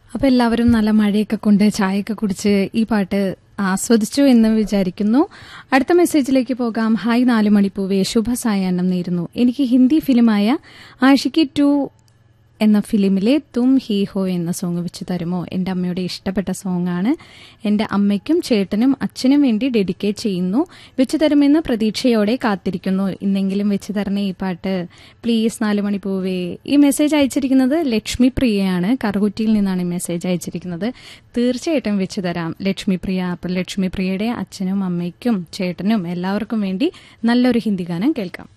അപ്പൊ എല്ലാവരും നല്ല മഴയൊക്കെ കൊണ്ട് ചായയൊക്കെ കുടിച്ച് ഈ പാട്ട് ആസ്വദിച്ചു എന്ന് വിചാരിക്കുന്നു അടുത്ത മെസ്സേജിലേക്ക് പോകാം ഹായ് നാല് മണിപ്പൂവേ ശുഭ സായാഹ്നം നേരുന്നു എനിക്ക് ഹിന്ദി ഫിലിമായ ആഷിക്കി ടു എന്ന ഫിലിമിലെ തും ഹീ ഹോ എന്ന സോങ് വെച്ച് തരുമോ എൻ്റെ അമ്മയുടെ ഇഷ്ടപ്പെട്ട സോങ്ങാണ് എൻ്റെ അമ്മയ്ക്കും ചേട്ടനും അച്ഛനും വേണ്ടി ഡെഡിക്കേറ്റ് ചെയ്യുന്നു വെച്ച് തരുമെന്ന് പ്രതീക്ഷയോടെ കാത്തിരിക്കുന്നു ഇന്നെങ്കിലും വെച്ച് തരണേ ഈ പാട്ട് പ്ലീസ് നാല് മണി പൂവേ ഈ മെസ്സേജ് അയച്ചിരിക്കുന്നത് ലക്ഷ്മി പ്രിയയാണ് കറുകുറ്റിയിൽ നിന്നാണ് ഈ മെസ്സേജ് അയച്ചിരിക്കുന്നത് തീർച്ചയായിട്ടും വെച്ച് തരാം ലക്ഷ്മി പ്രിയ അപ്പോൾ ലക്ഷ്മി പ്രിയയുടെ അച്ഛനും അമ്മയ്ക്കും ചേട്ടനും എല്ലാവർക്കും വേണ്ടി നല്ലൊരു ഹിന്ദി ഗാനം കേൾക്കാം